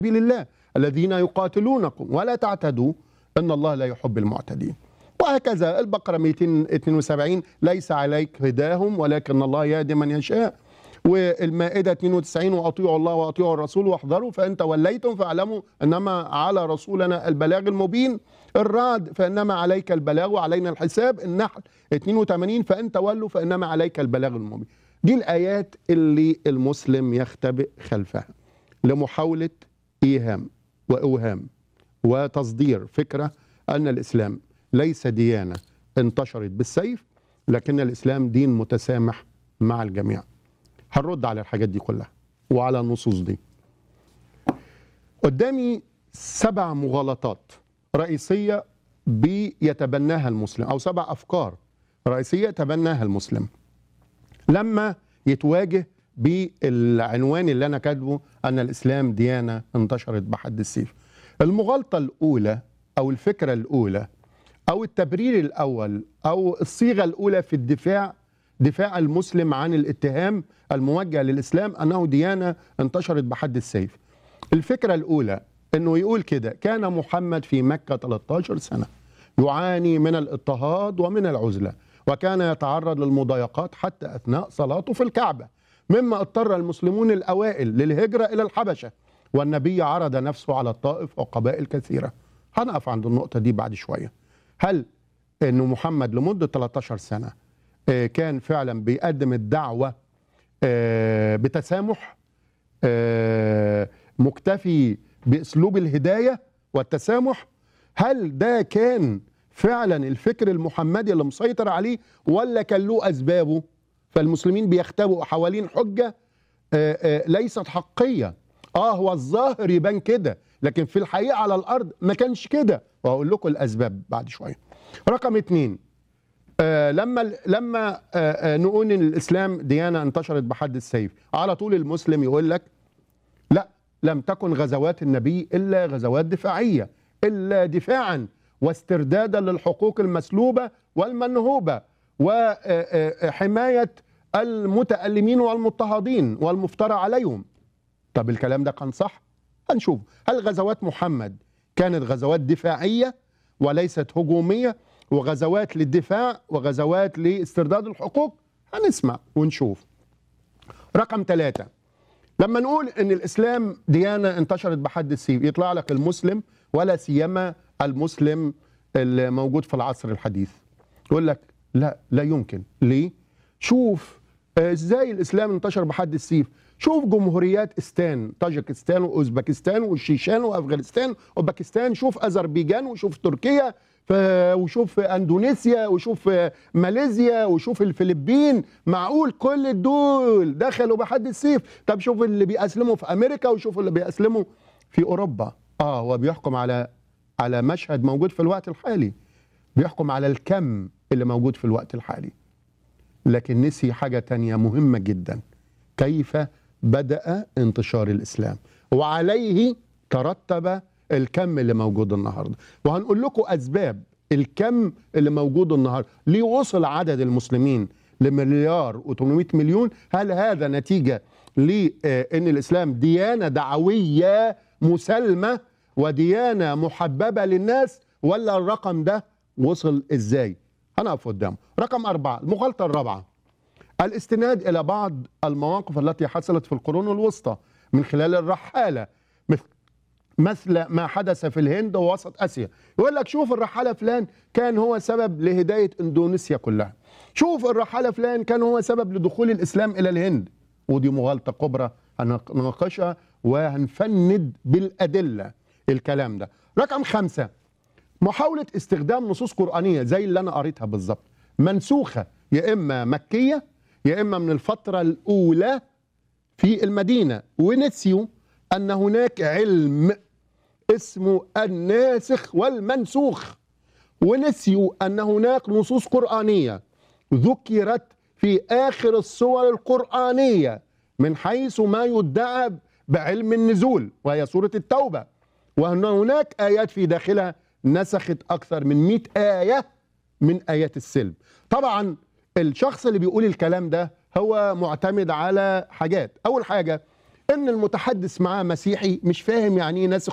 سبيل الله الذين يقاتلونكم ولا تعتدوا ان الله لا يحب المعتدين وهكذا البقره 272 ليس عليك هداهم ولكن الله يهدي من يشاء والمائده 92 واطيعوا الله واطيعوا الرسول واحذروا فان توليتم فاعلموا انما على رسولنا البلاغ المبين الرعد فانما عليك البلاغ وعلينا الحساب النحل 82 فان تولوا فانما عليك البلاغ المبين دي الايات اللي المسلم يختبئ خلفها لمحاوله ايهام واوهام وتصدير فكره ان الاسلام ليس ديانه انتشرت بالسيف لكن الاسلام دين متسامح مع الجميع هنرد على الحاجات دي كلها وعلى النصوص دي قدامي سبع مغالطات رئيسيه بيتبناها المسلم او سبع افكار رئيسيه يتبناها المسلم لما يتواجه بالعنوان اللي انا كاتبه ان الاسلام ديانه انتشرت بحد السيف المغالطه الاولى او الفكره الاولى او التبرير الاول او الصيغه الاولى في الدفاع دفاع المسلم عن الاتهام الموجه للاسلام انه ديانه انتشرت بحد السيف الفكره الاولى انه يقول كده كان محمد في مكه 13 سنه يعاني من الاضطهاد ومن العزله وكان يتعرض للمضايقات حتى اثناء صلاته في الكعبه مما اضطر المسلمون الاوائل للهجره الى الحبشه والنبي عرض نفسه على الطائف وقبائل كثيره هنقف عند النقطه دي بعد شويه هل انه محمد لمده 13 سنه آه، كان فعلا بيقدم الدعوه آه، بتسامح آه، مكتفي باسلوب الهدايه والتسامح هل ده كان فعلا الفكر المحمدي اللي مسيطر عليه ولا كان له اسبابه فالمسلمين بيختبئوا حوالين حجه آه، آه، ليست حقيه اه هو الظاهر يبان كده لكن في الحقيقه على الارض ما كانش كده وهقول لكم الاسباب بعد شويه رقم اتنين آه لما لما آه آه نقول ان الاسلام ديانه انتشرت بحد السيف على طول المسلم يقول لك لا لم تكن غزوات النبي الا غزوات دفاعيه الا دفاعا واستردادا للحقوق المسلوبه والمنهوبه وحمايه المتألمين والمضطهدين والمفترى عليهم طب الكلام ده كان صح هنشوف هل غزوات محمد كانت غزوات دفاعيه وليست هجوميه وغزوات للدفاع وغزوات لاسترداد الحقوق هنسمع ونشوف رقم ثلاثة لما نقول ان الاسلام ديانه انتشرت بحد السيف يطلع لك المسلم ولا سيما المسلم الموجود في العصر الحديث يقول لك لا لا يمكن ليه شوف آه، ازاي الاسلام انتشر بحد السيف شوف جمهوريات استان طاجكستان واوزبكستان والشيشان وافغانستان وباكستان شوف اذربيجان وشوف تركيا ف- وشوف اندونيسيا وشوف ماليزيا وشوف الفلبين معقول كل دول دخلوا بحد السيف طب شوف اللي بيأسلموا في امريكا وشوف اللي بيأسلموا في اوروبا اه هو بيحكم على على مشهد موجود في الوقت الحالي بيحكم على الكم اللي موجود في الوقت الحالي لكن نسي حاجة تانية مهمة جدا كيف بدأ انتشار الإسلام وعليه ترتب الكم اللي موجود النهاردة وهنقول لكم أسباب الكم اللي موجود النهاردة ليه وصل عدد المسلمين لمليار و800 مليون هل هذا نتيجة لأن الإسلام ديانة دعوية مسالمة وديانة محببة للناس ولا الرقم ده وصل إزاي هنقف قدامه رقم أربعة المغالطة الرابعة الاستناد إلى بعض المواقف التي حصلت في القرون الوسطى من خلال الرحالة مثل مثل ما حدث في الهند ووسط اسيا يقول لك شوف الرحاله فلان كان هو سبب لهدايه اندونيسيا كلها شوف الرحاله فلان كان هو سبب لدخول الاسلام الى الهند ودي مغالطه كبرى هنناقشها وهنفند بالادله الكلام ده رقم خمسة محاولة استخدام نصوص قرآنية زي اللي أنا قريتها بالظبط منسوخة يا إما مكية يا إما من الفترة الأولى في المدينة ونسيوا أن هناك علم اسمه الناسخ والمنسوخ ونسيوا أن هناك نصوص قرآنية ذكرت في آخر السور القرآنية من حيث ما يدعى بعلم النزول وهي سورة التوبة وأن هناك آيات في داخلها نسخت أكثر من 100 آية من آيات السلم طبعا الشخص اللي بيقول الكلام ده هو معتمد على حاجات أول حاجة ان المتحدث معاه مسيحي مش فاهم يعني ايه ناسخ